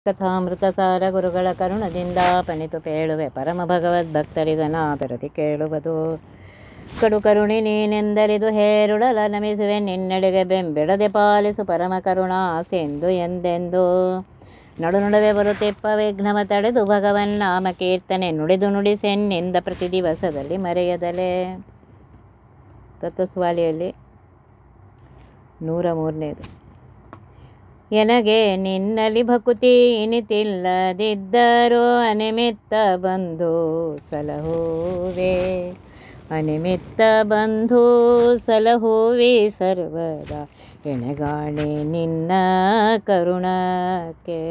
ಕಥಾಮೃತ ಸಾರ ಗುರುಗಳ ಕರುಣದಿಂದ ಪಣಿತು ಪೇಳುವೆ ಪರಮ ಭಗವದ್ಭಕ್ತರಿದನ ಪ್ರತಿ ಕೇಳುವುದು ಕಡು ಕರುಣಿ ನೀನೆಂದರಿದು ಹೇರುಡಲ ನಮಿಸುವೆ ನಿನ್ನೆಡೆಗೆ ಬೆಂಬಿಡದೆ ಪಾಲಿಸು ಪರಮ ಕರುಣಾ ಸೆಂದು ಎಂದೆಂದು ನಡು ನಡುವೆ ಬರುತ್ತಿಪ್ಪ ವಿಘ್ನವ ತಡೆದು ಭಗವನ್ ನಾಮ ಕೀರ್ತನೆ ನುಡಿದು ನುಡಿಸೆನ್ನಿಂದ ಪ್ರತಿ ದಿವಸದಲ್ಲಿ ಮರೆಯದಲೇ ತತ್ವಸ್ವಾಲಿಯಲ್ಲಿ ನೂರ ಮೂರನೇದು ಎನಗೆ ನಿನ್ನಲಿ ಭಕುತಿ ಇನಿತಿಲ್ಲದಿದ್ದರೂ ಅನಿಮಿತ್ತ ಬಂಧು ಸಲಹುವೆ ಅನಿಮಿತ್ತ ಬಂಧು ಸಲಹುವಿ ಸರ್ವದ ಎಣಗಾಣೆ ನಿನ್ನ ಕರುಣಕ್ಕೆ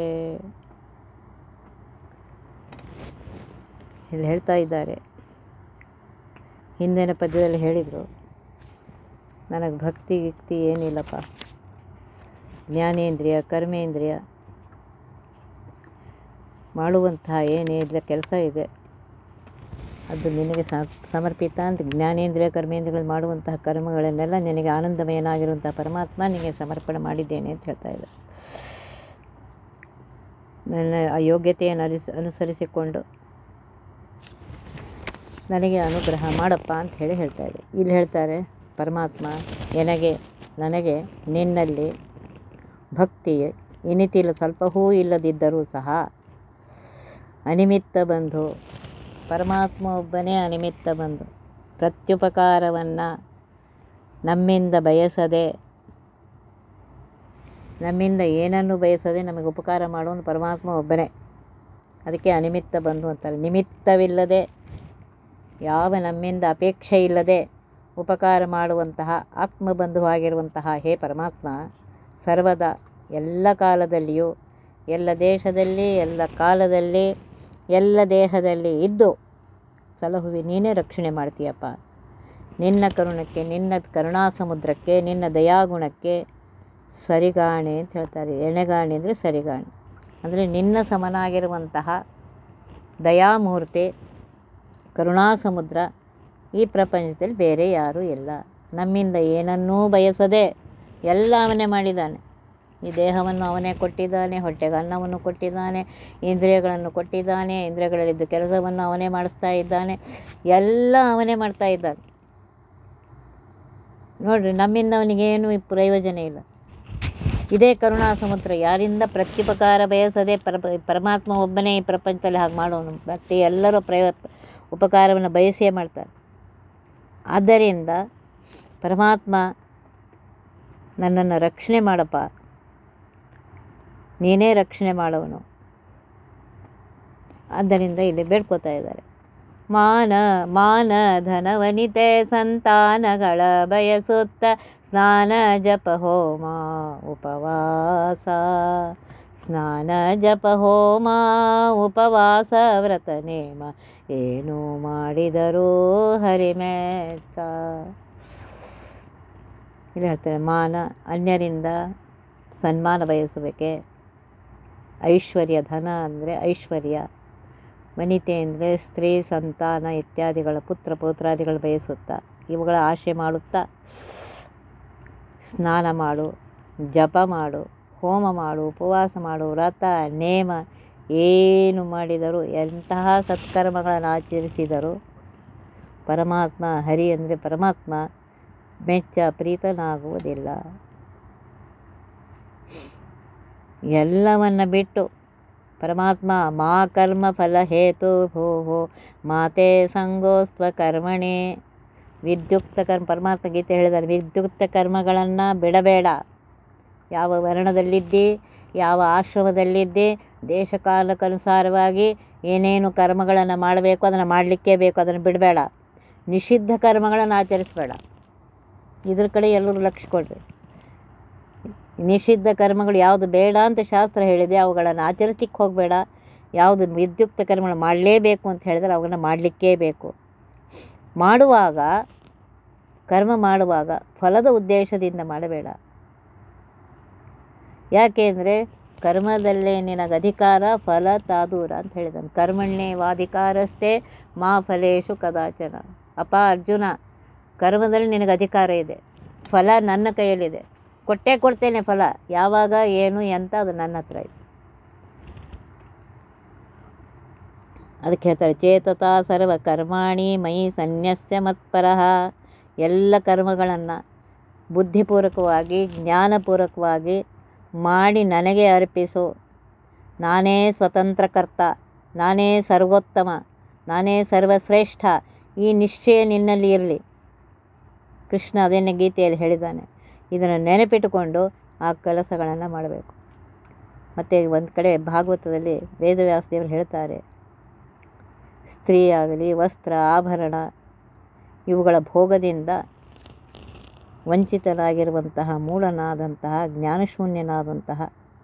ಇಲ್ಲಿ ಹೇಳ್ತಾ ಇದ್ದಾರೆ ಹಿಂದಿನ ಪದ್ಯದಲ್ಲಿ ಹೇಳಿದರು ನನಗೆ ಭಕ್ತಿ ಗಿಕ್ತಿ ಏನಿಲ್ಲಪ್ಪ ಜ್ಞಾನೇಂದ್ರಿಯ ಕರ್ಮೇಂದ್ರಿಯ ಮಾಡುವಂತಹ ಏನಿಲ್ಲ ಕೆಲಸ ಇದೆ ಅದು ನಿನಗೆ ಸಮರ್ಪಿತ ಅಂತ ಜ್ಞಾನೇಂದ್ರಿಯ ಕರ್ಮೇಂದ್ರಿಯಗಳು ಮಾಡುವಂತಹ ಕರ್ಮಗಳನ್ನೆಲ್ಲ ನಿನಗೆ ಆನಂದಮಯನಾಗಿರುವಂಥ ಪರಮಾತ್ಮ ನಿನಗೆ ಸಮರ್ಪಣೆ ಮಾಡಿದ್ದೇನೆ ಅಂತ ಹೇಳ್ತಾ ಇದ್ದಾರೆ ನನ್ನ ಆ ಯೋಗ್ಯತೆಯನ್ನು ಅರಿಸಿ ಅನುಸರಿಸಿಕೊಂಡು ನನಗೆ ಅನುಗ್ರಹ ಮಾಡಪ್ಪ ಅಂತ ಹೇಳಿ ಹೇಳ್ತಾ ಇದೆ ಇಲ್ಲಿ ಹೇಳ್ತಾರೆ ಪರಮಾತ್ಮ ನನಗೆ ನನಗೆ ನಿನ್ನಲ್ಲಿ ಭಕ್ತಿ ಇನಿತಿಲ್ಲ ಸ್ವಲ್ಪ ಹೂ ಇಲ್ಲದಿದ್ದರೂ ಸಹ ಅನಿಮಿತ್ತ ಬಂಧು ಪರಮಾತ್ಮ ಒಬ್ಬನೇ ಅನಿಮಿತ್ತ ಬಂಧು ಪ್ರತ್ಯುಪಕಾರವನ್ನು ನಮ್ಮಿಂದ ಬಯಸದೆ ನಮ್ಮಿಂದ ಏನನ್ನು ಬಯಸದೆ ನಮಗೆ ಉಪಕಾರ ಮಾಡೋನು ಪರಮಾತ್ಮ ಒಬ್ಬನೇ ಅದಕ್ಕೆ ಅನಿಮಿತ್ತ ಬಂಧು ಅಂತಾರೆ ನಿಮಿತ್ತವಿಲ್ಲದೆ ಯಾವ ನಮ್ಮಿಂದ ಅಪೇಕ್ಷೆ ಇಲ್ಲದೆ ಉಪಕಾರ ಮಾಡುವಂತಹ ಆತ್ಮಬಂಧುವಾಗಿರುವಂತಹ ಹೇ ಪರಮಾತ್ಮ ಸರ್ವದ ಎಲ್ಲ ಕಾಲದಲ್ಲಿಯೂ ಎಲ್ಲ ದೇಶದಲ್ಲಿ ಎಲ್ಲ ಕಾಲದಲ್ಲಿ ಎಲ್ಲ ದೇಹದಲ್ಲಿ ಇದ್ದು ಸಲಹುವಿ ನೀನೇ ರಕ್ಷಣೆ ಮಾಡ್ತೀಯಪ್ಪ ನಿನ್ನ ಕರುಣಕ್ಕೆ ನಿನ್ನ ಕರುಣಾ ಸಮುದ್ರಕ್ಕೆ ನಿನ್ನ ದಯಾಗುಣಕ್ಕೆ ಸರಿಗಾಣೆ ಅಂತ ಹೇಳ್ತಾರೆ ಎಣೆಗಾಣೆ ಅಂದರೆ ಸರಿಗಾಣೆ ಅಂದರೆ ನಿನ್ನ ಸಮನಾಗಿರುವಂತಹ ದಯಾಮೂರ್ತಿ ಕರುಣಾ ಸಮುದ್ರ ಈ ಪ್ರಪಂಚದಲ್ಲಿ ಬೇರೆ ಯಾರೂ ಇಲ್ಲ ನಮ್ಮಿಂದ ಏನನ್ನೂ ಬಯಸದೆ ಎಲ್ಲ ಅವನೇ ಮಾಡಿದ್ದಾನೆ ಈ ದೇಹವನ್ನು ಅವನೇ ಕೊಟ್ಟಿದ್ದಾನೆ ಹೊಟ್ಟೆಗೆ ಅನ್ನವನ್ನು ಕೊಟ್ಟಿದ್ದಾನೆ ಇಂದ್ರಿಯಗಳನ್ನು ಕೊಟ್ಟಿದ್ದಾನೆ ಇಂದ್ರಿಯಗಳಲ್ಲಿದ್ದ ಕೆಲಸವನ್ನು ಅವನೇ ಮಾಡಿಸ್ತಾ ಇದ್ದಾನೆ ಎಲ್ಲ ಅವನೇ ಮಾಡ್ತಾ ಇದ್ದಾನೆ ನೋಡಿರಿ ನಮ್ಮಿಂದ ಅವನಿಗೇನು ಪ್ರಯೋಜನ ಇಲ್ಲ ಇದೇ ಕರುಣಾ ಸಮುದ್ರ ಯಾರಿಂದ ಪ್ರತ್ಯುಪಕಾರ ಬಯಸದೆ ಪರ ಪರಮಾತ್ಮ ಒಬ್ಬನೇ ಈ ಪ್ರಪಂಚದಲ್ಲಿ ಹಾಗೆ ಮಾಡೋನು ಮತ್ತು ಎಲ್ಲರೂ ಪ್ರಯ ಉಪಕಾರವನ್ನು ಬಯಸಿಯೇ ಮಾಡ್ತಾರೆ ಆದ್ದರಿಂದ ಪರಮಾತ್ಮ ನನ್ನನ್ನು ರಕ್ಷಣೆ ಮಾಡಪ್ಪ ನೀನೇ ರಕ್ಷಣೆ ಮಾಡೋನು ಆದ್ದರಿಂದ ಇಲ್ಲಿ ಬೇಡ್ಕೋತಾ ಇದ್ದಾರೆ ಮಾನ ಮಾನ ಧನವನಿತೆ ಸಂತಾನಗಳ ಬಯಸುತ್ತ ಸ್ನಾನ ಜಪ ಹೋಮ ಉಪವಾಸ ಸ್ನಾನ ಜಪ ಹೋಮ ಉಪವಾಸ ವ್ರತ ನೇಮ ಏನು ಮಾಡಿದರೂ ಹರಿಮೆತ್ತ ಇಲ್ಲಿ ಹೇಳ್ತಾರೆ ಮಾನ ಅನ್ಯರಿಂದ ಸನ್ಮಾನ ಬಯಸಬೇಕೆ ಐಶ್ವರ್ಯ ಧನ ಅಂದರೆ ಐಶ್ವರ್ಯ ವನಿತೆ ಅಂದರೆ ಸ್ತ್ರೀ ಸಂತಾನ ಇತ್ಯಾದಿಗಳ ಪುತ್ರ ಪೌತ್ರಾದಿಗಳು ಬಯಸುತ್ತಾ ಇವುಗಳ ಆಶೆ ಮಾಡುತ್ತಾ ಸ್ನಾನ ಮಾಡು ಜಪ ಮಾಡು ಹೋಮ ಮಾಡು ಉಪವಾಸ ಮಾಡು ವ್ರತ ನೇಮ ಏನು ಮಾಡಿದರೂ ಎಂತಹ ಸತ್ಕರ್ಮಗಳನ್ನು ಆಚರಿಸಿದರೂ ಪರಮಾತ್ಮ ಹರಿ ಅಂದರೆ ಪರಮಾತ್ಮ ಮೆಚ್ಚ ಪ್ರೀತನಾಗುವುದಿಲ್ಲ ಎಲ್ಲವನ್ನು ಬಿಟ್ಟು ಪರಮಾತ್ಮ ಮಾ ಕರ್ಮ ಫಲ ಹೇತು ಭೋ ಹೋ ಮಾತೆ ಸಂಗೋಸ್ವ ಕರ್ಮಣಿ ವಿದ್ಯುಕ್ತ ಕರ್ಮ ಪರಮಾತ್ಮ ಗೀತೆ ಹೇಳಿದ್ದಾರೆ ವಿದ್ಯುಕ್ತ ಕರ್ಮಗಳನ್ನು ಬಿಡಬೇಡ ಯಾವ ವರ್ಣದಲ್ಲಿದ್ದಿ ಯಾವ ಆಶ್ರಮದಲ್ಲಿದ್ದಿ ದೇಶಕಾಲಕ್ಕನುಸಾರವಾಗಿ ಏನೇನು ಕರ್ಮಗಳನ್ನು ಮಾಡಬೇಕು ಅದನ್ನು ಮಾಡಲಿಕ್ಕೇ ಬೇಕು ಅದನ್ನು ಬಿಡಬೇಡ ನಿಷಿದ್ಧ ಕರ್ಮಗಳನ್ನು ಆಚರಿಸಬೇಡ ಇದ್ರ ಕಡೆ ಎಲ್ಲರೂ ಲಕ್ಷ್ಯ ಕೊಡ್ರಿ ನಿಷಿದ್ಧ ಕರ್ಮಗಳು ಯಾವುದು ಬೇಡ ಅಂತ ಶಾಸ್ತ್ರ ಹೇಳಿದೆ ಅವುಗಳನ್ನು ಆಚರಿಸ್ಲಿಕ್ಕೆ ಹೋಗಬೇಡ ಯಾವುದು ವಿದ್ಯುಕ್ತ ಕರ್ಮಗಳು ಮಾಡಲೇಬೇಕು ಅಂತ ಹೇಳಿದ್ರೆ ಅವುಗಳನ್ನು ಮಾಡಲಿಕ್ಕೇ ಬೇಕು ಮಾಡುವಾಗ ಕರ್ಮ ಮಾಡುವಾಗ ಫಲದ ಉದ್ದೇಶದಿಂದ ಮಾಡಬೇಡ ಯಾಕೆಂದರೆ ಕರ್ಮದಲ್ಲೇ ನಿನಗೆ ಅಧಿಕಾರ ಫಲ ತಾದೂರ ಅಂತ ಹೇಳಿದನು ಕರ್ಮಣ್ಣೇ ವಾಧಿಕಾರಸ್ಥೆ ಮಾ ಫಲೇಶು ಕದಾಚನ ಅಪ ಅರ್ಜುನ ಕರ್ಮದಲ್ಲಿ ನಿನಗೆ ಅಧಿಕಾರ ಇದೆ ಫಲ ನನ್ನ ಕೈಯಲ್ಲಿದೆ ಕೊಟ್ಟೇ ಕೊಡ್ತೇನೆ ಫಲ ಯಾವಾಗ ಏನು ಎಂತ ಅದು ನನ್ನ ಹತ್ರ ಇದೆ ಅದಕ್ಕೆ ಹೇಳ್ತಾರೆ ಚೇತತಾ ಸರ್ವ ಕರ್ಮಾಣಿ ಮಯಿ ಸನ್ಯಸ್ಯ ಮತ್ಪರಃ ಎಲ್ಲ ಕರ್ಮಗಳನ್ನು ಬುದ್ಧಿಪೂರ್ವಕವಾಗಿ ಜ್ಞಾನಪೂರ್ವಕವಾಗಿ ಮಾಡಿ ನನಗೆ ಅರ್ಪಿಸು ನಾನೇ ಸ್ವತಂತ್ರಕರ್ತ ನಾನೇ ಸರ್ವೋತ್ತಮ ನಾನೇ ಸರ್ವಶ್ರೇಷ್ಠ ಈ ನಿಶ್ಚಯ ನಿನ್ನಲ್ಲಿ ಇರಲಿ ಕೃಷ್ಣ ಅದನ್ನೇ ಗೀತೆಯಲ್ಲಿ ಹೇಳಿದ್ದಾನೆ ಇದನ್ನು ನೆನಪಿಟ್ಟುಕೊಂಡು ಆ ಕೆಲಸಗಳನ್ನು ಮಾಡಬೇಕು ಮತ್ತು ಒಂದು ಕಡೆ ಭಾಗವತದಲ್ಲಿ ವೇದವ್ಯಾಸದೇವರು ಹೇಳ್ತಾರೆ ಸ್ತ್ರೀ ಆಗಲಿ ವಸ್ತ್ರ ಆಭರಣ ಇವುಗಳ ಭೋಗದಿಂದ ವಂಚಿತನಾಗಿರುವಂತಹ ಮೂಢನಾದಂತಹ ಜ್ಞಾನಶೂನ್ಯನಾದಂತಹ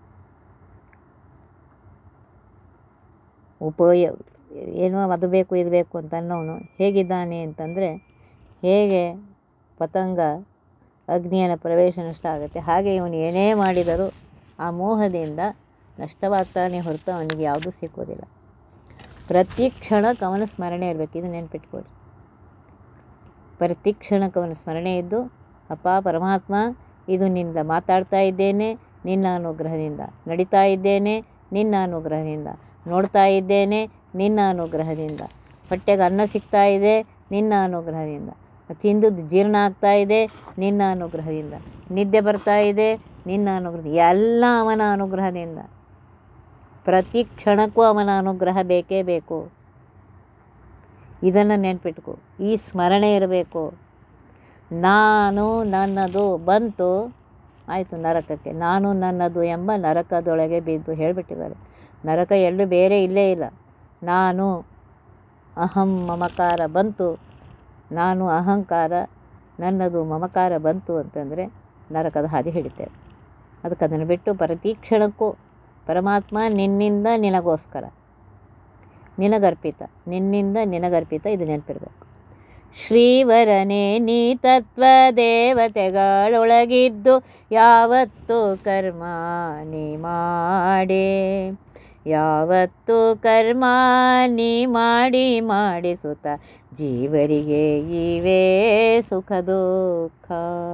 ಉಪಯ ಏನೋ ಅದು ಬೇಕು ಇದು ಬೇಕು ಅಂತ ಅನ್ನೋನು ಹೇಗಿದ್ದಾನೆ ಅಂತಂದರೆ ಹೇಗೆ ಪತಂಗ ಅಗ್ನಿಯನ್ನು ಪ್ರವೇಶ ನಷ್ಟ ಆಗುತ್ತೆ ಹಾಗೆ ಇವನು ಏನೇ ಮಾಡಿದರೂ ಆ ಮೋಹದಿಂದ ನಷ್ಟವಾಗ್ತಾನೆ ಹೊರತು ಅವನಿಗೆ ಯಾವುದೂ ಸಿಕ್ಕೋದಿಲ್ಲ ಪ್ರತಿ ಕ್ಷಣಕ್ಕೆ ಅವನ ಸ್ಮರಣೆ ಇರಬೇಕು ಇದು ನೆನ್ಪಿಟ್ಕೊಳ್ಳಿ ಪ್ರತಿ ಕ್ಷಣಕ್ಕೆ ಅವನ ಸ್ಮರಣೆ ಇದ್ದು ಅಪ್ಪ ಪರಮಾತ್ಮ ಇದು ನಿಂದ ಮಾತಾಡ್ತಾ ಇದ್ದೇನೆ ನಿನ್ನ ಅನುಗ್ರಹದಿಂದ ನಡೀತಾ ಇದ್ದೇನೆ ನಿನ್ನ ಅನುಗ್ರಹದಿಂದ ನೋಡ್ತಾ ಇದ್ದೇನೆ ನಿನ್ನ ಅನುಗ್ರಹದಿಂದ ಹೊಟ್ಟೆಗೆ ಅನ್ನ ಸಿಗ್ತಾ ಇದೆ ನಿನ್ನ ಅನುಗ್ರಹದಿಂದ ತಿಂದದ್ದು ಜೀರ್ಣ ಆಗ್ತಾ ಇದೆ ನಿನ್ನ ಅನುಗ್ರಹದಿಂದ ನಿದ್ದೆ ಬರ್ತಾ ಇದೆ ನಿನ್ನ ಅನುಗ್ರಹ ಎಲ್ಲ ಅವನ ಅನುಗ್ರಹದಿಂದ ಪ್ರತಿ ಕ್ಷಣಕ್ಕೂ ಅವನ ಅನುಗ್ರಹ ಬೇಕೇ ಬೇಕು ಇದನ್ನು ನೆನ್ಪಿಟ್ಕೊ ಈ ಸ್ಮರಣೆ ಇರಬೇಕು ನಾನು ನನ್ನದು ಬಂತು ಆಯಿತು ನರಕಕ್ಕೆ ನಾನು ನನ್ನದು ಎಂಬ ನರಕದೊಳಗೆ ಬಿದ್ದು ಹೇಳಿಬಿಟ್ಟಿದ್ದಾರೆ ನರಕ ಎಲ್ಲೂ ಬೇರೆ ಇಲ್ಲೇ ಇಲ್ಲ ನಾನು ಅಹಂ ಮಮಕಾರ ಬಂತು ನಾನು ಅಹಂಕಾರ ನನ್ನದು ಮಮಕಾರ ಬಂತು ಅಂತಂದರೆ ನರಕದ ಹಾದಿ ಹಿಡಿತೇವೆ ಅದಕ್ಕೆ ಅದನ್ನು ಬಿಟ್ಟು ಪ್ರತಿ ಕ್ಷಣಕ್ಕೂ ಪರಮಾತ್ಮ ನಿನ್ನಿಂದ ನಿನಗೋಸ್ಕರ ನಿನಗರ್ಪಿತ ನಿನ್ನಿಂದ ನಿನಗರ್ಪಿತ ಇದು ನೆನಪಿರಬೇಕು ಶ್ರೀವರನೇ ನೀ ತತ್ವ ದೇವತೆಗಳೊಳಗಿದ್ದು ಯಾವತ್ತು ಕರ್ಮ ನೀ ಮಾಡೇ ಯಾವತ್ತು ಕರ್ಮ ನೀ ಮಾಡಿ ಮಾಡಿಸುತ್ತ ಜೀವರಿಗೆ ಇವೇ ಸುಖ ದುಃಖ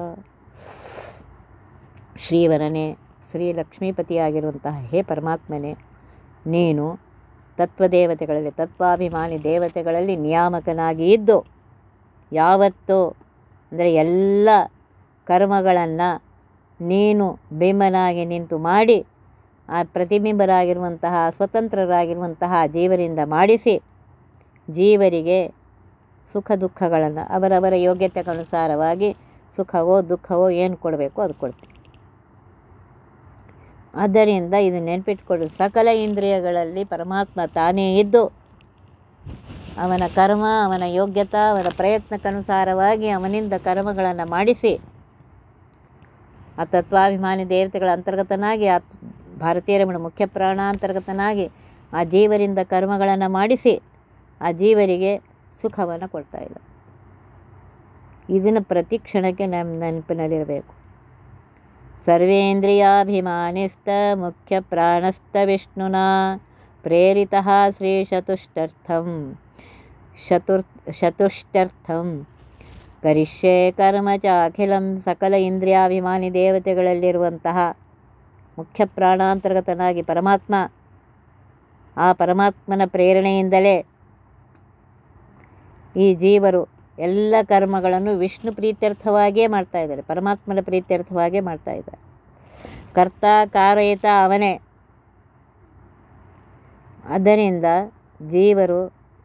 ಶ್ರೀವರನೇ ಶ್ರೀ ಲಕ್ಷ್ಮೀಪತಿಯಾಗಿರುವಂತಹ ಹೇ ಪರಮಾತ್ಮನೇ ನೀನು ತತ್ವದೇವತೆಗಳಲ್ಲಿ ತತ್ವಾಭಿಮಾನಿ ದೇವತೆಗಳಲ್ಲಿ ನಿಯಾಮಕನಾಗಿ ಇದ್ದು ಯಾವತ್ತು ಅಂದರೆ ಎಲ್ಲ ಕರ್ಮಗಳನ್ನು ನೀನು ಬಿಂಬನಾಗಿ ನಿಂತು ಮಾಡಿ ಆ ಪ್ರತಿಬಿಂಬರಾಗಿರುವಂತಹ ಸ್ವತಂತ್ರರಾಗಿರುವಂತಹ ಜೀವರಿಂದ ಮಾಡಿಸಿ ಜೀವರಿಗೆ ಸುಖ ದುಃಖಗಳನ್ನು ಅವರವರ ಯೋಗ್ಯತೆಗನುಸಾರವಾಗಿ ಸುಖವೋ ದುಃಖವೋ ಏನು ಕೊಡಬೇಕು ಅದು ಕೊಡ್ತೀವಿ ಆದ್ದರಿಂದ ಇದು ನೆನ್ಪಿಟ್ಕೊಳ್ಳಿ ಸಕಲ ಇಂದ್ರಿಯಗಳಲ್ಲಿ ಪರಮಾತ್ಮ ತಾನೇ ಇದ್ದು ಅವನ ಕರ್ಮ ಅವನ ಯೋಗ್ಯತಾ ಅವನ ಪ್ರಯತ್ನಕ್ಕನುಸಾರವಾಗಿ ಅವನಿಂದ ಕರ್ಮಗಳನ್ನು ಮಾಡಿಸಿ ಆ ತತ್ವಾಭಿಮಾನಿ ದೇವತೆಗಳ ಅಂತರ್ಗತನಾಗಿ ಆ ಭಾರತೀಯ ರಮಣ ಮುಖ್ಯ ಪ್ರಾಣಾಂತರ್ಗತನಾಗಿ ಆ ಜೀವರಿಂದ ಕರ್ಮಗಳನ್ನು ಮಾಡಿಸಿ ಆ ಜೀವರಿಗೆ ಸುಖವನ್ನು ಕೊಡ್ತಾ ಇಲ್ಲ ಇದನ್ನು ಪ್ರತಿ ಕ್ಷಣಕ್ಕೆ ನಮ್ಮ ನೆನಪಿನಲ್ಲಿರಬೇಕು ಸರ್ವೇಂದ್ರಿಯಾಭಿಮಾನಿಸ್ತ ಮುಖ್ಯ ಪ್ರಾಣಸ್ಥ ವಿಷ್ಣುನಾ ಪ್ರೇರಿತ ಶ್ರೀಶತುಷ್ಟರ್ಥಂ ಶತುರ್ ಶತುಷ್ಟರ್ಥಂ ಕರಿಷ್ಯೆ ಕರ್ಮ ಚ ಅಖಿಲಂ ಸಕಲ ಇಂದ್ರಿಯಾಭಿಮಾನಿ ದೇವತೆಗಳಲ್ಲಿರುವಂತಹ ಮುಖ್ಯ ಪ್ರಾಣಾಂತರ್ಗತನಾಗಿ ಪರಮಾತ್ಮ ಆ ಪರಮಾತ್ಮನ ಪ್ರೇರಣೆಯಿಂದಲೇ ಈ ಜೀವರು ಎಲ್ಲ ಕರ್ಮಗಳನ್ನು ವಿಷ್ಣು ಪ್ರೀತ್ಯರ್ಥವಾಗಿಯೇ ಮಾಡ್ತಾ ಇದ್ದಾರೆ ಪರಮಾತ್ಮನ ಪ್ರೀತ್ಯರ್ಥವಾಗಿಯೇ ಮಾಡ್ತಾ ಇದ್ದಾರೆ ಕರ್ತ ಕಾರಯಿತ ಅವನೇ ಆದ್ದರಿಂದ ಜೀವರು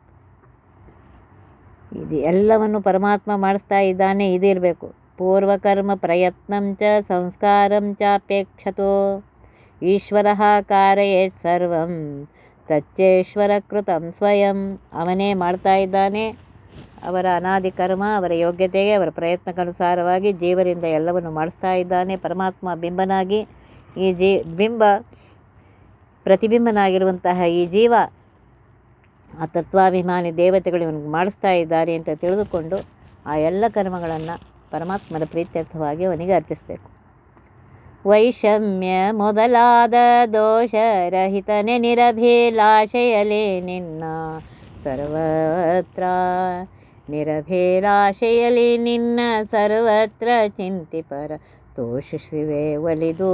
ಇದು ಎಲ್ಲವನ್ನು ಪರಮಾತ್ಮ ಮಾಡಿಸ್ತಾ ಇದ್ದಾನೆ ಇದಿರಬೇಕು ಪೂರ್ವಕರ್ಮ ಪ್ರಯತ್ನಂ ಚ ಸಂಸ್ಕಾರಂ ಚಾಪೇಕ್ಷತೋ ಈಶ್ವರ ಕಾರಯೇ ಸರ್ವಂ ತಚ್ಚೇಶ್ವರ ಕೃತಂ ಸ್ವಯಂ ಅವನೇ ಮಾಡ್ತಾ ಇದ್ದಾನೆ ಅವರ ಅನಾದಿ ಕರ್ಮ ಅವರ ಯೋಗ್ಯತೆಗೆ ಅವರ ಪ್ರಯತ್ನಕ್ಕನುಸಾರವಾಗಿ ಜೀವರಿಂದ ಎಲ್ಲವನ್ನು ಮಾಡಿಸ್ತಾ ಇದ್ದಾನೆ ಪರಮಾತ್ಮ ಬಿಂಬನಾಗಿ ಈ ಜೀ ಬಿಂಬ ಪ್ರತಿಬಿಂಬನಾಗಿರುವಂತಹ ಈ ಜೀವ ಆ ತತ್ವಾಭಿಮಾನಿ ದೇವತೆಗಳು ಇವನಿಗೆ ಮಾಡಿಸ್ತಾ ಇದ್ದಾರೆ ಅಂತ ತಿಳಿದುಕೊಂಡು ಆ ಎಲ್ಲ ಕರ್ಮಗಳನ್ನು ಪರಮಾತ್ಮನ ಪ್ರೀತ್ಯರ್ಥವಾಗಿ ಅವನಿಗೆ ಅರ್ಪಿಸಬೇಕು ವೈಷಮ್ಯ ಮೊದಲಾದ ದೋಷರಹಿತನೆ ನಿರಭಿಲಾಷೆಯಲೇ ನಿನ್ನ ಸರ್ವತ್ರ ನಿರಭಿಲಾಷೆಯಲಿ ನಿನ್ನ ಸರ್ವತ್ರ ಚಿಂತಿಪರ ತೋಷಿಸುವೆ ಒಲಿದು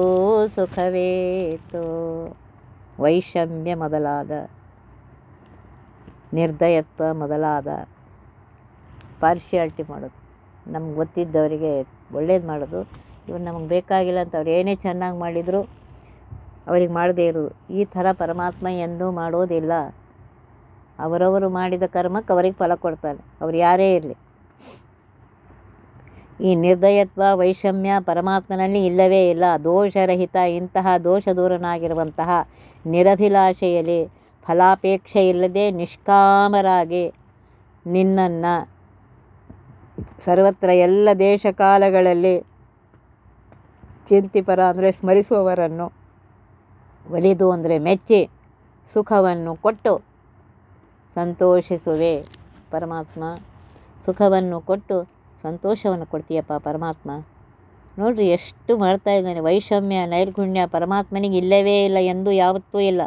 ಸುಖವೇತೋ ವೈಷಮ್ಯ ಮೊದಲಾದ ನಿರ್ದಯತ್ವ ಮೊದಲಾದ ಪಾರ್ಶಿಯಾಲಿಟಿ ಮಾಡೋದು ನಮ್ಗೆ ಗೊತ್ತಿದ್ದವರಿಗೆ ಒಳ್ಳೇದು ಮಾಡೋದು ಇವ್ರು ನಮಗೆ ಬೇಕಾಗಿಲ್ಲ ಅಂತ ಅವ್ರು ಏನೇ ಚೆನ್ನಾಗಿ ಮಾಡಿದರೂ ಅವರಿಗೆ ಮಾಡದೇ ಇರೋದು ಈ ಥರ ಪರಮಾತ್ಮ ಎಂದೂ ಮಾಡೋದಿಲ್ಲ ಅವರವರು ಮಾಡಿದ ಕರ್ಮಕ್ಕೆ ಅವರಿಗೆ ಫಲ ಕೊಡ್ತಾನೆ ಅವ್ರು ಯಾರೇ ಇರಲಿ ಈ ನಿರ್ದಯತ್ವ ವೈಷಮ್ಯ ಪರಮಾತ್ಮನಲ್ಲಿ ಇಲ್ಲವೇ ಇಲ್ಲ ದೋಷರಹಿತ ಇಂತಹ ದೋಷ ದೂರನಾಗಿರುವಂತಹ ನಿರಭಿಲಾಷೆಯಲ್ಲಿ ಫಲಾಪೇಕ್ಷೆ ಇಲ್ಲದೆ ನಿಷ್ಕಾಮರಾಗಿ ನಿನ್ನನ್ನು ಸರ್ವತ್ರ ಎಲ್ಲ ದೇಶ ಕಾಲಗಳಲ್ಲಿ ಚಿಂತಿಪರ ಅಂದರೆ ಸ್ಮರಿಸುವವರನ್ನು ಒಲಿದು ಅಂದರೆ ಮೆಚ್ಚಿ ಸುಖವನ್ನು ಕೊಟ್ಟು ಸಂತೋಷಿಸುವೆ ಪರಮಾತ್ಮ ಸುಖವನ್ನು ಕೊಟ್ಟು ಸಂತೋಷವನ್ನು ಕೊಡ್ತೀಯಪ್ಪ ಪರಮಾತ್ಮ ನೋಡ್ರಿ ಎಷ್ಟು ಮಾಡ್ತಾ ಇದ್ದಾನೆ ವೈಷಮ್ಯ ನೈರ್ಗುಣ್ಯ ಪರಮಾತ್ಮನಿಗೆ ಇಲ್ಲವೇ ಇಲ್ಲ ಎಂದು ಯಾವತ್ತೂ ಇಲ್ಲ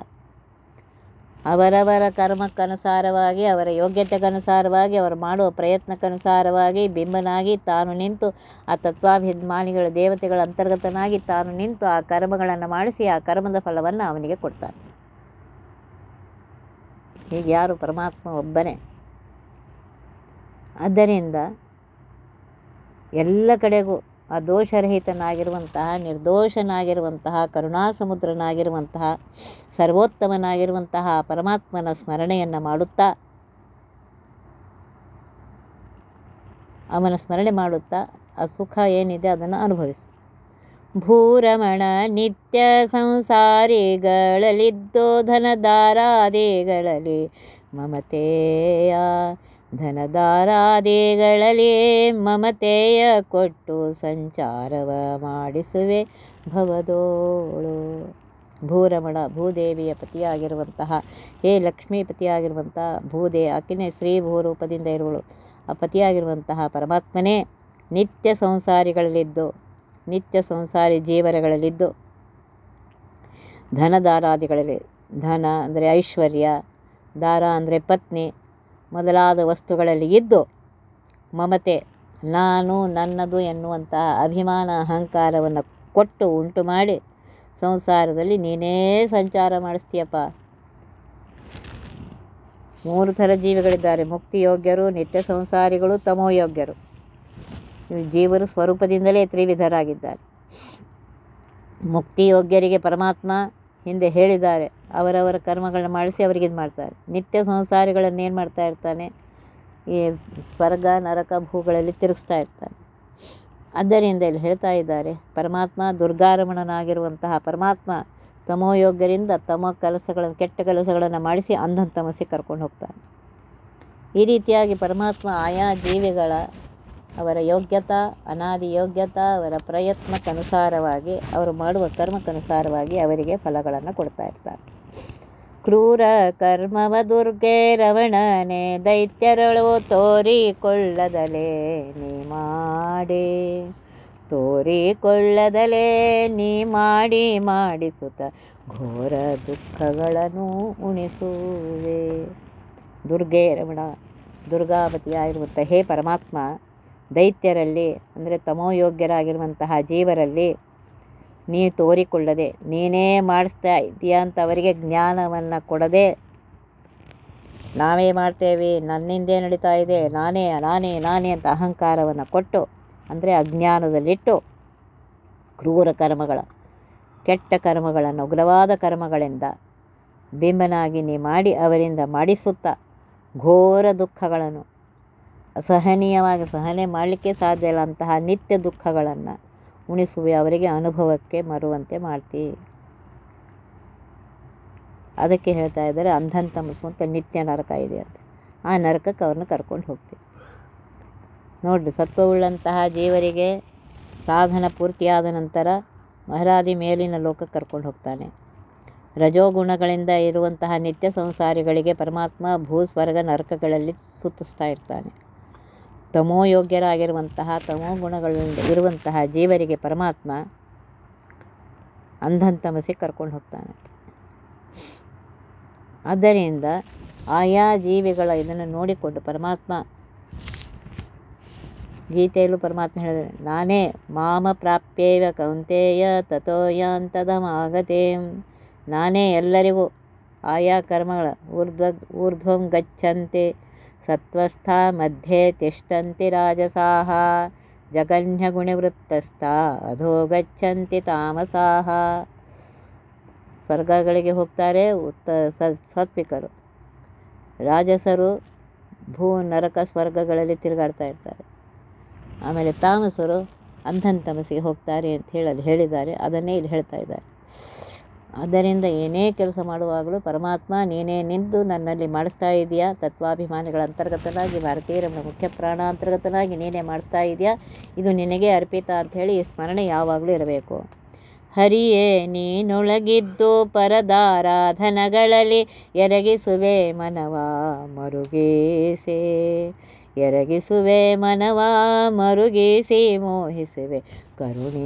ಅವರವರ ಕರ್ಮಕ್ಕನುಸಾರವಾಗಿ ಅವರ ಯೋಗ್ಯತೆಗನುಸಾರವಾಗಿ ಅವರು ಮಾಡುವ ಪ್ರಯತ್ನಕ್ಕನುಸಾರವಾಗಿ ಬಿಂಬನಾಗಿ ತಾನು ನಿಂತು ಆ ತತ್ವಾಭಿಮಾನಿಗಳ ದೇವತೆಗಳ ಅಂತರ್ಗತನಾಗಿ ತಾನು ನಿಂತು ಆ ಕರ್ಮಗಳನ್ನು ಮಾಡಿಸಿ ಆ ಕರ್ಮದ ಫಲವನ್ನು ಅವನಿಗೆ ಕೊಡ್ತಾನೆ ಹೀಗೆ ಯಾರು ಪರಮಾತ್ಮ ಒಬ್ಬನೇ ಆದ್ದರಿಂದ ಎಲ್ಲ ಕಡೆಗೂ ಆ ದೋಷರಹಿತನಾಗಿರುವಂತಹ ನಿರ್ದೋಷನಾಗಿರುವಂತಹ ಕರುಣಾಸಮುದ್ರನಾಗಿರುವಂತಹ ಸರ್ವೋತ್ತಮನಾಗಿರುವಂತಹ ಪರಮಾತ್ಮನ ಸ್ಮರಣೆಯನ್ನು ಮಾಡುತ್ತಾ ಅವನ ಸ್ಮರಣೆ ಮಾಡುತ್ತಾ ಆ ಸುಖ ಏನಿದೆ ಅದನ್ನು ಅನುಭವಿಸು ಭೂರಮಣ ನಿತ್ಯ ಸಂಸಾರಿಗಳಲ್ಲಿದ್ದೋ ಧನದಾರಾದಿಗಳಲ್ಲಿ ಮಮತೆಯ ಧನದಾರಾದಿಗಳಲ್ಲಿ ಮಮತೆಯ ಕೊಟ್ಟು ಸಂಚಾರವ ಮಾಡಿಸುವೆ ಭವದೋಳು ಭೂರಮಣ ಭೂದೇವಿಯ ಪತಿಯಾಗಿರುವಂತಹ ಹೇ ಲಕ್ಷ್ಮೀಪತಿಯಾಗಿರುವಂತಹ ಭೂದೇ ಆಕೆನೇ ಶ್ರೀ ಭೂರೂಪದಿಂದ ಇರುವಳು ಆ ಪತಿಯಾಗಿರುವಂತಹ ಪರಮಾತ್ಮನೇ ನಿತ್ಯ ಸಂಸಾರಿಗಳಲ್ಲಿದ್ದು ನಿತ್ಯ ಸಂಸಾರಿ ಜೀವನಗಳಲ್ಲಿದ್ದು ಧನದಾರಾದಿಗಳಲ್ಲಿ ಧನ ಅಂದರೆ ಐಶ್ವರ್ಯ ದಾರ ಅಂದರೆ ಪತ್ನಿ ಮೊದಲಾದ ವಸ್ತುಗಳಲ್ಲಿ ಇದ್ದು ಮಮತೆ ನಾನು ನನ್ನದು ಎನ್ನುವಂತಹ ಅಭಿಮಾನ ಅಹಂಕಾರವನ್ನು ಕೊಟ್ಟು ಉಂಟು ಮಾಡಿ ಸಂಸಾರದಲ್ಲಿ ನೀನೇ ಸಂಚಾರ ಮಾಡಿಸ್ತೀಯಪ್ಪ ಮೂರು ಥರ ಜೀವಿಗಳಿದ್ದಾರೆ ಮುಕ್ತಿ ಯೋಗ್ಯರು ನಿತ್ಯ ಸಂಸಾರಿಗಳು ತಮೋಯೋಗ್ಯರು ಇವು ಜೀವರು ಸ್ವರೂಪದಿಂದಲೇ ತ್ರಿವಿಧರಾಗಿದ್ದಾರೆ ಮುಕ್ತಿ ಯೋಗ್ಯರಿಗೆ ಪರಮಾತ್ಮ ಹಿಂದೆ ಹೇಳಿದ್ದಾರೆ ಅವರವರ ಕರ್ಮಗಳನ್ನ ಮಾಡಿಸಿ ಅವರಿಗೆ ಇದು ಮಾಡ್ತಾರೆ ನಿತ್ಯ ಸಂಸಾರಿಗಳನ್ನು ಏನು ಮಾಡ್ತಾ ಇರ್ತಾನೆ ಈ ಸ್ವರ್ಗ ನರಕ ಭೂಗಳಲ್ಲಿ ತಿರುಗಿಸ್ತಾ ಇರ್ತಾನೆ ಆದ್ದರಿಂದ ಇಲ್ಲಿ ಹೇಳ್ತಾ ಇದ್ದಾರೆ ಪರಮಾತ್ಮ ದುರ್ಗಾರಮಣನಾಗಿರುವಂತಹ ಪರಮಾತ್ಮ ತಮೋಯೋಗ್ಯರಿಂದ ತಮ ಕೆಲಸಗಳನ್ನು ಕೆಟ್ಟ ಕೆಲಸಗಳನ್ನು ಮಾಡಿಸಿ ಅಂಧನ್ ತಮಸ್ಸಿ ಕರ್ಕೊಂಡು ಹೋಗ್ತಾನೆ ಈ ರೀತಿಯಾಗಿ ಪರಮಾತ್ಮ ಆಯಾ ಜೀವಿಗಳ ಅವರ ಯೋಗ್ಯತಾ ಅನಾದಿ ಯೋಗ್ಯತಾ ಅವರ ಪ್ರಯತ್ನಕ್ಕನುಸಾರವಾಗಿ ಅವರು ಮಾಡುವ ಕರ್ಮಕ್ಕನುಸಾರವಾಗಿ ಅವರಿಗೆ ಫಲಗಳನ್ನು ಕೊಡ್ತಾ ಇರ್ತಾರೆ ಕ್ರೂರ ಕರ್ಮವ ದುರ್ಗೆ ರವಣನೆ ದೈತ್ಯರಳು ತೋರಿಕೊಳ್ಳದಲೇ ನೀ ಮಾಡಿ ತೋರಿಕೊಳ್ಳದಲೇ ನೀ ಮಾಡಿ ಮಾಡಿಸುತ್ತ ಘೋರ ದುಃಖಗಳನ್ನು ಉಣಿಸುವೆ ದುರ್ಗೆ ರಮಣ ದುರ್ಗಾವತಿಯಾಗಿರುವಂಥ ಹೇ ಪರಮಾತ್ಮ ದೈತ್ಯರಲ್ಲಿ ಅಂದರೆ ತಮೋಯೋಗ್ಯರಾಗಿರುವಂತಹ ಜೀವರಲ್ಲಿ ನೀ ತೋರಿಕೊಳ್ಳದೆ ನೀನೇ ಮಾಡಿಸ್ತಾ ಇದೆಯಾ ಅಂತ ಅವರಿಗೆ ಜ್ಞಾನವನ್ನು ಕೊಡದೆ ನಾವೇ ಮಾಡ್ತೇವೆ ನನ್ನಿಂದೇ ನಡೀತಾ ಇದೆ ನಾನೇ ನಾನೇ ನಾನೇ ಅಂತ ಅಹಂಕಾರವನ್ನು ಕೊಟ್ಟು ಅಂದರೆ ಅಜ್ಞಾನದಲ್ಲಿಟ್ಟು ಕ್ರೂರ ಕರ್ಮಗಳ ಕೆಟ್ಟ ಕರ್ಮಗಳನ್ನು ಉಗ್ರವಾದ ಕರ್ಮಗಳಿಂದ ಬಿಂಬನಾಗಿ ನೀ ಮಾಡಿ ಅವರಿಂದ ಮಾಡಿಸುತ್ತಾ ಘೋರ ದುಃಖಗಳನ್ನು ಅಸಹನೀಯವಾಗಿ ಸಹನೆ ಮಾಡಲಿಕ್ಕೆ ಸಾಧ್ಯ ಇಲ್ಲ ಅಂತಹ ನಿತ್ಯ ದುಃಖಗಳನ್ನು ಉಣಿಸುವೆ ಅವರಿಗೆ ಅನುಭವಕ್ಕೆ ಮರುವಂತೆ ಮಾಡ್ತಿ ಅದಕ್ಕೆ ಹೇಳ್ತಾ ಇದ್ದಾರೆ ಅಂಧನ್ ತಮಸ್ಸು ಅಂತ ನಿತ್ಯ ನರಕ ಇದೆ ಅಂತ ಆ ನರಕಕ್ಕೆ ಅವ್ರನ್ನ ಕರ್ಕೊಂಡು ಹೋಗ್ತೀವಿ ನೋಡಿರಿ ಸತ್ವವುಳ್ಳಂತಹ ಜೀವರಿಗೆ ಸಾಧನ ಪೂರ್ತಿಯಾದ ನಂತರ ಮಹಾರಾದಿ ಮೇಲಿನ ಲೋಕಕ್ಕೆ ಕರ್ಕೊಂಡು ಹೋಗ್ತಾನೆ ರಜೋಗುಣಗಳಿಂದ ಇರುವಂತಹ ನಿತ್ಯ ಸಂಸಾರಿಗಳಿಗೆ ಪರಮಾತ್ಮ ಭೂಸ್ವರ್ಗ ನರಕಗಳಲ್ಲಿ ಸುತ್ತಿಸ್ತಾ ಇರ್ತಾನೆ ತಮೋಯೋಗ್ಯರಾಗಿರುವಂತಹ ತಮೋ ಗುಣಗಳಿಂದ ಇರುವಂತಹ ಜೀವರಿಗೆ ಪರಮಾತ್ಮ ಅಂಧನ್ ತಮಸ್ಸಿಗೆ ಕರ್ಕೊಂಡು ಹೋಗ್ತಾನೆ ಆದ್ದರಿಂದ ಆಯಾ ಜೀವಿಗಳ ಇದನ್ನು ನೋಡಿಕೊಂಡು ಪರಮಾತ್ಮ ಗೀತೆಯಲ್ಲೂ ಪರಮಾತ್ಮ ಹೇಳಿದರೆ ನಾನೇ ಮಾಮ ಪ್ರಾಪ್ಯೇವ ಕೌಂತೆಯ ತಥೋ ಯಾಂತದಮಾಗತೆ ನಾನೇ ಎಲ್ಲರಿಗೂ ಆಯಾ ಕರ್ಮಗಳ ಊರ್ಧ್ವ ಊರ್ಧ್ವಂ ಗಚ್ಚಂತೆ ಸತ್ವಸ್ಥ ಮಧ್ಯೆ ತಿಷ್ಟಂತಿ ರಾಜಸಾಹ ಜಗನ್ಯ ಗುಣವೃತ್ತಸ್ಥ ಅಧೋ ಗಚ್ಚಂತಿ ತಾಮಸಾಹ ಸ್ವರ್ಗಗಳಿಗೆ ಹೋಗ್ತಾರೆ ಉತ್ತ ಸಾತ್ವಿಕರು ರಾಜಸರು ಭೂ ನರಕ ಸ್ವರ್ಗಗಳಲ್ಲಿ ತಿರುಗಾಡ್ತಾ ಇರ್ತಾರೆ ಆಮೇಲೆ ತಾಮಸರು ಅಂಧನ್ ತಮಸಿಗೆ ಹೋಗ್ತಾರೆ ಅಂತ ಹೇಳಲು ಹೇಳಿದ್ದಾರೆ ಅದನ್ನೇ ಇಲ್ಲಿ ಹೇಳ್ತಾ ಇದ್ದಾರೆ ಆದ್ದರಿಂದ ಏನೇ ಕೆಲಸ ಮಾಡುವಾಗಲೂ ಪರಮಾತ್ಮ ನೀನೇ ನಿಂತು ನನ್ನಲ್ಲಿ ಮಾಡಿಸ್ತಾ ಇದೆಯಾ ತತ್ವಾಭಿಮಾನಿಗಳ ಅಂತರ್ಗತನಾಗಿ ಭಾರತೀಯ ರಮಣ ಮುಖ್ಯ ಪ್ರಾಣಾಂತರ್ಗತನಾಗಿ ನೀನೇ ಮಾಡಿಸ್ತಾ ಇದೆಯಾ ಇದು ನಿನಗೆ ಅರ್ಪಿತ ಅಂಥೇಳಿ ಈ ಸ್ಮರಣೆ ಯಾವಾಗಲೂ ಇರಬೇಕು ಹರಿಯೇ ನೀನೊಳಗಿದ್ದು ಪರದಾರಾಧನಗಳಲ್ಲಿ ಎರಗಿಸುವೆ ಮನವ ಮರುಗೇಸೆ ಎರಗಿಸುವೆ ಮನವ ಮರುಗೇಸಿ ಮೋಹಿಸುವೆ ಕರುಣೆ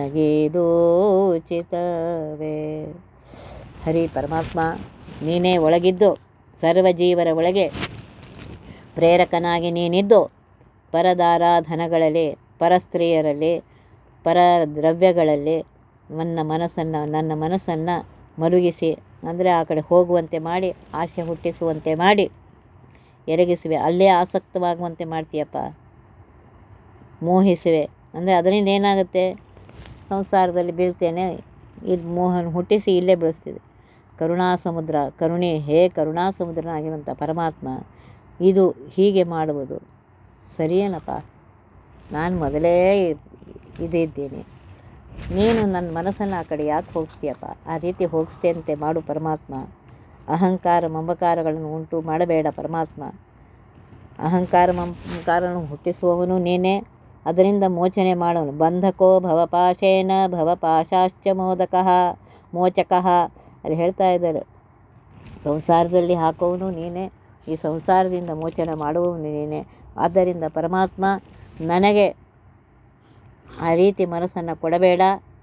ನಿನಗೇದೋಚಿತವೇ ಹರಿ ಪರಮಾತ್ಮ ನೀನೇ ಒಳಗಿದ್ದು ಸರ್ವ ಜೀವರ ಒಳಗೆ ಪ್ರೇರಕನಾಗಿ ನೀನಿದ್ದು ಪರದಾರಾಧನಗಳಲ್ಲಿ ಪರಸ್ತ್ರೀಯರಲ್ಲಿ ಪರ ದ್ರವ್ಯಗಳಲ್ಲಿ ನನ್ನ ಮನಸ್ಸನ್ನು ನನ್ನ ಮನಸ್ಸನ್ನು ಮರುಗಿಸಿ ಅಂದರೆ ಆ ಕಡೆ ಹೋಗುವಂತೆ ಮಾಡಿ ಆಸೆ ಹುಟ್ಟಿಸುವಂತೆ ಮಾಡಿ ಎರಗಿಸುವೆ ಅಲ್ಲೇ ಆಸಕ್ತವಾಗುವಂತೆ ಮಾಡ್ತೀಯಪ್ಪ ಮೋಹಿಸುವೆ ಅಂದರೆ ಅದರಿಂದ ಏನಾಗುತ್ತೆ ಸಂಸಾರದಲ್ಲಿ ಬೀಳ್ತೇನೆ ಇದು ಮೋಹನ ಹುಟ್ಟಿಸಿ ಇಲ್ಲೇ ಬೆಳೆಸ್ತಿದೆ ಕರುಣಾ ಸಮುದ್ರ ಕರುಣೆ ಹೇ ಕರುಣಾ ಸಮುದ್ರನಾಗಿರುವಂಥ ಪರಮಾತ್ಮ ಇದು ಹೀಗೆ ಮಾಡುವುದು ಸರಿಯೇನಪ್ಪ ನಾನು ಮೊದಲೇ ಇದಿದ್ದೇನೆ ನೀನು ನನ್ನ ಮನಸ್ಸನ್ನು ಆ ಕಡೆ ಯಾಕೆ ಹೋಗಿಸ್ತೀಯಪ್ಪ ಆ ರೀತಿ ಹೋಗಿಸ್ತೇಂತೆ ಮಾಡು ಪರಮಾತ್ಮ ಅಹಂಕಾರ ಮಮಕಾರಗಳನ್ನು ಉಂಟು ಮಾಡಬೇಡ ಪರಮಾತ್ಮ ಅಹಂಕಾರ ಮಮಕಾರವನ್ನು ಹುಟ್ಟಿಸುವವನು ನೀನೇ ಅದರಿಂದ ಮೋಚನೆ ಮಾಡೋನು ಬಂಧಕೋ ಭವಪಾಶೇನ ಭವಪಾಶಾಶ್ಚ ಮೋದಕಃ ಮೋಚಕಃ ಅಲ್ಲಿ ಹೇಳ್ತಾ ಇದ್ದಾರೆ ಸಂಸಾರದಲ್ಲಿ ಹಾಕೋವನು ನೀನೇ ಈ ಸಂಸಾರದಿಂದ ಮೋಚನೆ ಮಾಡುವವನು ನೀನೇ ಆದ್ದರಿಂದ ಪರಮಾತ್ಮ ನನಗೆ ಆ ರೀತಿ ಮನಸ್ಸನ್ನು ಕೊಡಬೇಡ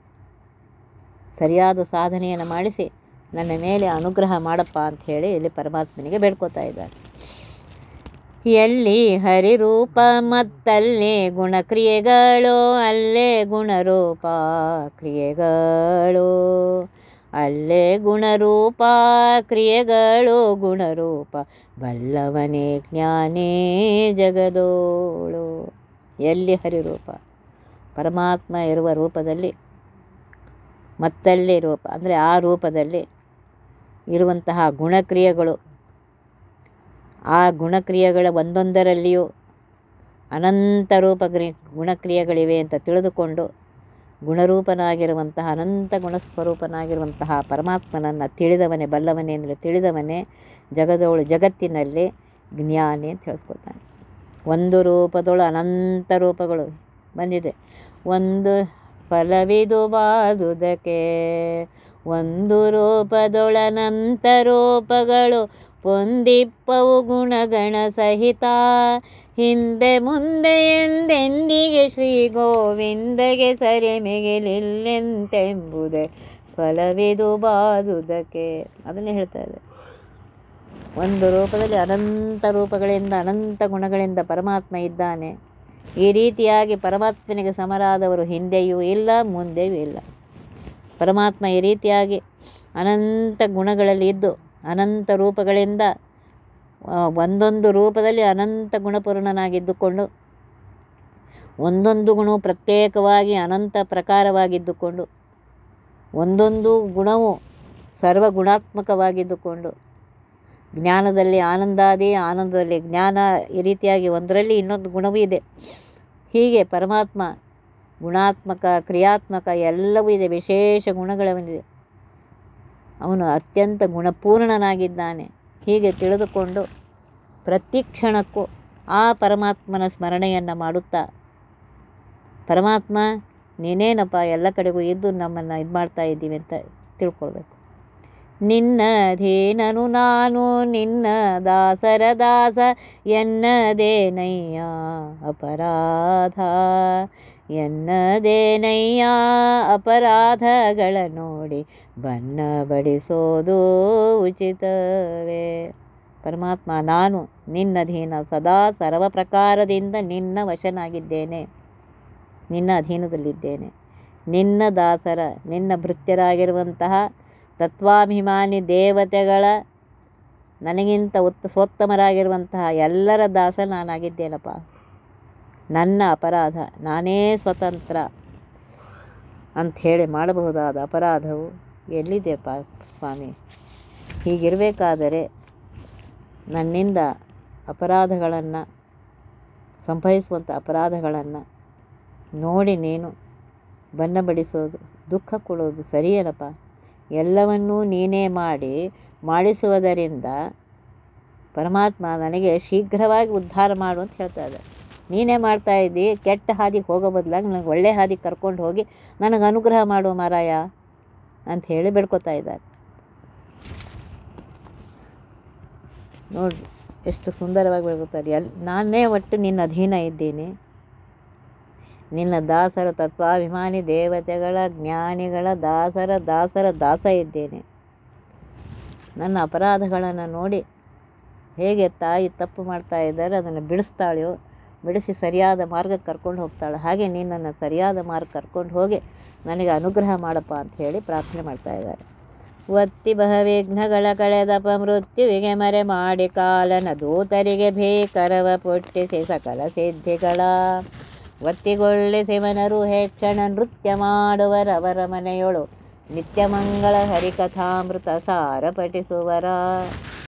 ಸರಿಯಾದ ಸಾಧನೆಯನ್ನು ಮಾಡಿಸಿ ನನ್ನ ಮೇಲೆ ಅನುಗ್ರಹ ಮಾಡಪ್ಪ ಅಂತ ಹೇಳಿ ಇಲ್ಲಿ ಪರಮಾತ್ಮನಿಗೆ ಬೇಡ್ಕೋತಾ ಇದ್ದಾರೆ ಎಲ್ಲಿ ಹರಿರೂಪ ಮತ್ತಲ್ಲೇ ಗುಣಕ್ರಿಯೆಗಳು ಅಲ್ಲೇ ಗುಣರೂಪ ಕ್ರಿಯೆಗಳು ಅಲ್ಲೇ ಗುಣರೂಪ ಕ್ರಿಯೆಗಳು ಗುಣರೂಪ ಬಲ್ಲವನೇ ಜ್ಞಾನೇ ಜಗದೋಳು ಎಲ್ಲಿ ಹರಿರೂಪ ಪರಮಾತ್ಮ ಇರುವ ರೂಪದಲ್ಲಿ ಮತ್ತಲ್ಲಿ ರೂಪ ಅಂದರೆ ಆ ರೂಪದಲ್ಲಿ ಇರುವಂತಹ ಗುಣಕ್ರಿಯೆಗಳು ಆ ಗುಣಕ್ರಿಯೆಗಳ ಒಂದೊಂದರಲ್ಲಿಯೂ ಅನಂತ ರೂಪ ಗ್ರಿ ಗುಣಕ್ರಿಯೆಗಳಿವೆ ಅಂತ ತಿಳಿದುಕೊಂಡು ಗುಣರೂಪನಾಗಿರುವಂತಹ ಅನಂತ ಗುಣಸ್ವರೂಪನಾಗಿರುವಂತಹ ಪರಮಾತ್ಮನನ್ನು ತಿಳಿದವನೇ ಬಲ್ಲವನೇ ಅಂದರೆ ತಿಳಿದವನೇ ಜಗದೋಳು ಜಗತ್ತಿನಲ್ಲಿ ಜ್ಞಾನಿ ಅಂತ ಹೇಳಿಸ್ಕೊತಾನೆ ಒಂದು ರೂಪದೊಳು ಅನಂತ ರೂಪಗಳು ಬಂದಿದೆ ಒಂದು ಫಲವಿದು ಬಾದುದಕ್ಕೆ ಒಂದು ರೂಪದೊಳನಂತ ರೂಪಗಳು ಪೊಂದಿಪ್ಪವು ಗುಣಗಣ ಸಹಿತ ಹಿಂದೆ ಮುಂದೆ ಎಂದೆಂದಿಗೆ ಶ್ರೀ ಗೋವಿಂದಗೆ ಸರಿ ಮಿಗಿಲಿಲ್ಲೆಂತೆಂಬುದೇ ಫಲವಿದು ಬಾದುದಕ್ಕೆ ಅದನ್ನೇ ಹೇಳ್ತಾ ಇದೆ ಒಂದು ರೂಪದಲ್ಲಿ ಅನಂತ ರೂಪಗಳಿಂದ ಅನಂತ ಗುಣಗಳಿಂದ ಪರಮಾತ್ಮ ಇದ್ದಾನೆ ಈ ರೀತಿಯಾಗಿ ಪರಮಾತ್ಮನಿಗೆ ಸಮರಾದವರು ಹಿಂದೆಯೂ ಇಲ್ಲ ಮುಂದೆಯೂ ಇಲ್ಲ ಪರಮಾತ್ಮ ಈ ರೀತಿಯಾಗಿ ಅನಂತ ಗುಣಗಳಲ್ಲಿ ಇದ್ದು ಅನಂತ ರೂಪಗಳಿಂದ ಆ, ಒಂದೊಂದು ರೂಪದಲ್ಲಿ ಅನಂತ ಗುಣಪೂರ್ಣನಾಗಿದ್ದುಕೊಂಡು ಒಂದೊಂದು ಗುಣವು ಪ್ರತ್ಯೇಕವಾಗಿ ಅನಂತ ಪ್ರಕಾರವಾಗಿದ್ದುಕೊಂಡು ಒಂದೊಂದು ಗುಣವು ಸರ್ವಗುಣಾತ್ಮಕವಾಗಿದ್ದುಕೊಂಡು ಜ್ಞಾನದಲ್ಲಿ ಆನಂದಾದಿ ಆನಂದದಲ್ಲಿ ಜ್ಞಾನ ಈ ರೀತಿಯಾಗಿ ಒಂದರಲ್ಲಿ ಇನ್ನೊಂದು ಗುಣವೂ ಇದೆ ಹೀಗೆ ಪರಮಾತ್ಮ ಗುಣಾತ್ಮಕ ಕ್ರಿಯಾತ್ಮಕ ಎಲ್ಲವೂ ಇದೆ ವಿಶೇಷ ಗುಣಗಳವನಿದೆ ಅವನು ಅತ್ಯಂತ ಗುಣಪೂರ್ಣನಾಗಿದ್ದಾನೆ ಹೀಗೆ ತಿಳಿದುಕೊಂಡು ಪ್ರತಿ ಕ್ಷಣಕ್ಕೂ ಆ ಪರಮಾತ್ಮನ ಸ್ಮರಣೆಯನ್ನು ಮಾಡುತ್ತಾ ಪರಮಾತ್ಮ ನೀನೇನಪ್ಪ ಎಲ್ಲ ಕಡೆಗೂ ಇದ್ದು ನಮ್ಮನ್ನು ಇದು ಮಾಡ್ತಾ ಇದ್ದೀವಿ ಅಂತ ತಿಳ್ಕೊಳ್ಬೇಕು ನಿನ್ನ ಅಧೀನನು ನಾನು ನಿನ್ನ ದಾಸರ ದಾಸ ಎನ್ನದೇನಯ್ಯ ಅಪರಾಧ ಎನ್ನದೇನಯ್ಯ ಅಪರಾಧಗಳ ನೋಡಿ ಬಣ್ಣ ಬಡಿಸೋದು ಉಚಿತವೇ ಪರಮಾತ್ಮ ನಾನು ನಿನ್ನಧೀನ ಸದಾ ಸರ್ವ ಪ್ರಕಾರದಿಂದ ನಿನ್ನ ವಶನಾಗಿದ್ದೇನೆ ನಿನ್ನ ಅಧೀನದಲ್ಲಿದ್ದೇನೆ ನಿನ್ನ ದಾಸರ ನಿನ್ನ ಭೃತ್ಯರಾಗಿರುವಂತಹ ತತ್ವಾಭಿಮಾನಿ ದೇವತೆಗಳ ನನಗಿಂತ ಉತ್ತ ಸ್ವೋತ್ತಮರಾಗಿರುವಂತಹ ಎಲ್ಲರ ದಾಸ ನಾನಾಗಿದ್ದೇನಪ್ಪ ನನ್ನ ಅಪರಾಧ ನಾನೇ ಸ್ವತಂತ್ರ ಅಂಥೇಳಿ ಮಾಡಬಹುದಾದ ಅಪರಾಧವು ಎಲ್ಲಿದೆಯಪ್ಪ ಸ್ವಾಮಿ ಹೀಗಿರಬೇಕಾದರೆ ನನ್ನಿಂದ ಅಪರಾಧಗಳನ್ನು ಸಂಭವಿಸುವಂಥ ಅಪರಾಧಗಳನ್ನು ನೋಡಿ ನೀನು ಬಣ್ಣ ಬಡಿಸೋದು ದುಃಖ ಕೊಡೋದು ಸರಿಯಲ್ಲಪ್ಪ ಎಲ್ಲವನ್ನೂ ನೀನೇ ಮಾಡಿ ಮಾಡಿಸುವುದರಿಂದ ಪರಮಾತ್ಮ ನನಗೆ ಶೀಘ್ರವಾಗಿ ಉದ್ಧಾರ ಮಾಡು ಅಂತ ಹೇಳ್ತಾ ಇದ್ದಾರೆ ನೀನೇ ಮಾಡ್ತಾ ಇದ್ದಿ ಕೆಟ್ಟ ಹಾದಿಗೆ ಹೋಗೋ ಬದಲಾಗಿ ನನಗೆ ಒಳ್ಳೆ ಹಾದಿಗೆ ಕರ್ಕೊಂಡು ಹೋಗಿ ನನಗೆ ಅನುಗ್ರಹ ಮಾಡು ಮಾರಾಯ ಅಂತ ಹೇಳಿ ಬೇಡ್ಕೊತಾ ಇದ್ದಾರೆ ನೋಡ್ರಿ ಎಷ್ಟು ಸುಂದರವಾಗಿ ಬೆಳ್ಕೊತಾರೆ ಎಲ್ ನಾನೇ ಒಟ್ಟು ನಿನ್ನ ಅಧೀನ ಇದ್ದೀನಿ ನಿನ್ನ ದಾಸರ ತತ್ವಾಭಿಮಾನಿ ದೇವತೆಗಳ ಜ್ಞಾನಿಗಳ ದಾಸರ ದಾಸರ ದಾಸ ಇದ್ದೇನೆ ನನ್ನ ಅಪರಾಧಗಳನ್ನು ನೋಡಿ ಹೇಗೆ ತಾಯಿ ತಪ್ಪು ಮಾಡ್ತಾ ಇದ್ದಾರೆ ಅದನ್ನು ಬಿಡಿಸ್ತಾಳೆಯೋ ಬಿಡಿಸಿ ಸರಿಯಾದ ಮಾರ್ಗಕ್ಕೆ ಕರ್ಕೊಂಡು ಹೋಗ್ತಾಳೆ ಹಾಗೆ ನೀನನ್ನು ಸರಿಯಾದ ಮಾರ್ಗ ಕರ್ಕೊಂಡು ಹೋಗಿ ನನಗೆ ಅನುಗ್ರಹ ಮಾಡಪ್ಪ ಅಂತ ಹೇಳಿ ಪ್ರಾರ್ಥನೆ ಮಾಡ್ತಾ ಇದ್ದಾರೆ ಒತ್ತಿ ಬಹವಿಘ್ನಗಳ ಕಳೆದಪ ಮೃತ್ಯುವಿಗೆ ಮರೆ ಮಾಡಿ ಕಾಲನ ದೂತರಿಗೆ ಭೀಕರವ ಪುಟ್ಟಿಸಿ ಸಕಲ ಸಿದ್ಧಿಗಳ ಒತ್ತಿಗೊಳ್ಳಿಸಿ ಮನರು ಹೆಚ್ಚಣ ನೃತ್ಯ ಮಾಡುವರವರ ಮನೆಯೊಳು ನಿತ್ಯಮಂಗಳ ಹರಿಕಥಾಮೃತ ಸಾರ ಪಠಿಸುವರ